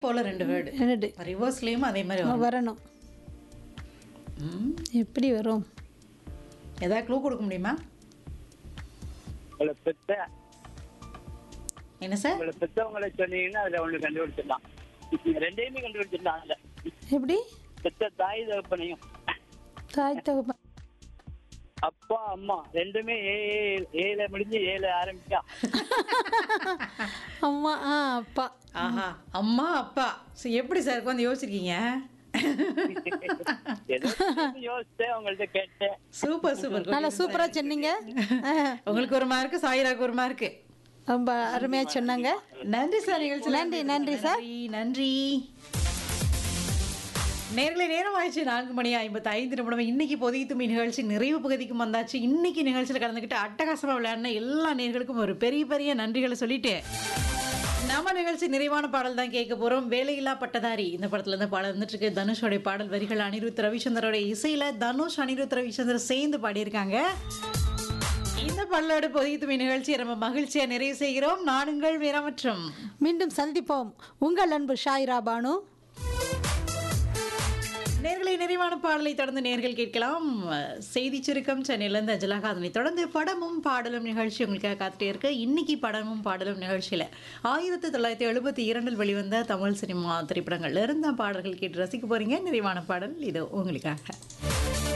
போல ரெண்டு வேர்டு ரெண்டு ரிவர்ஸ்லேயும் அதே மாதிரி வரும் வரணும் ம். எப்படி வரும் ஏதாவது க்ளூ கொடுக்க முடியுமா உங்களை பெத்த என்ன சார் உங்களை பெத்தவங்களை சொன்னீங்கன்னா அதுல ஒண்ணு கண்டுபிடிச்சிடலாம் ரெண்டையுமே கண்டுபிடிச்சிடலாம் அதுல எப்படி பெத்த தாய் தகப்பனையும் தாய் தகப்பன் அப்பா அம்மா ரெண்டுமே ஏ ஏ- ஏல முடிஞ்சு ஏல ஆரம்பிச்சா அம்மா ஆ அப்பா ஆஹா அம்மா அப்பா சரி எப்படி சார் உட்காந்து யோசிச்சிருக்கீங்க ஏதோ யோசிச்சேன் உங்கள்ட்ட கேட்டேன் சூப்பர் சூப்பர் நல்லா சூப்பராக சொன்னீங்க ஆ, உங்களுக்கு ஒரு மார்க்கு சாயிராக்கு ஒரு மார்க்கு ரொம்ப அருமையாக சொன்னாங்க நன்றி சார் நிகழ்ச்சி நன்றி, நன்றி சார். நன்றி நேர்களை நேரம் ஆயிடுச்சு நான்கு மணி ஐம்பத்தி ஐந்து நிமிடம் இன்னைக்கு பொதிய தும்பி நிகழ்ச்சி நிறைவு பகுதிக்கும் வந்தாச்சு இன்னைக்கு நிகழ்ச்சியில் கலந்துக்கிட்டு அட்டகாசமா விளையாடின எல்லா நேர்களுக்கும் ஒரு பெரிய பெரிய நன்றிகளை சொல்லிட்டு நம்ம நிகழ்ச்சி நிறைவான பாடல் தான் கேட்க போறோம் வேலையில்லா பட்டதாரி இந்த படத்துல இருந்து பாடல் வந்துட்டு இருக்கு தனுஷோடைய பாடல் வரிகள் அனிருத் ரவிச்சந்திரோட இசையில தனுஷ் அனிருத் ரவிச்சந்திரன் சேர்ந்து பாடியிருக்காங்க இந்த பல்லோடு பொதித்துமை நிகழ்ச்சியை நம்ம மகிழ்ச்சியா நிறைவு செய்கிறோம் நானுங்கள் வீரமற்றம் மீண்டும் சந்திப்போம் உங்கள் அன்பு ஷாயிரா பானு நேர்களை நிறைவான பாடலை தொடர்ந்து நேர்கள் கேட்கலாம் செய்தி சுருக்கம் சென்னையிலேருந்து அஜலாக அதனை தொடர்ந்து படமும் பாடலும் நிகழ்ச்சி உங்களுக்காக காத்துட்டே இருக்கு இன்னைக்கு படமும் பாடலும் நிகழ்ச்சியில் ஆயிரத்தி தொள்ளாயிரத்தி எழுபத்தி இரண்டில் வெளிவந்த தமிழ் சினிமா திரைப்படங்கள்ல இருந்த பாடல்கள் கேட்டு ரசிக்க போறீங்க நிறைவான பாடல் இது உங்களுக்காக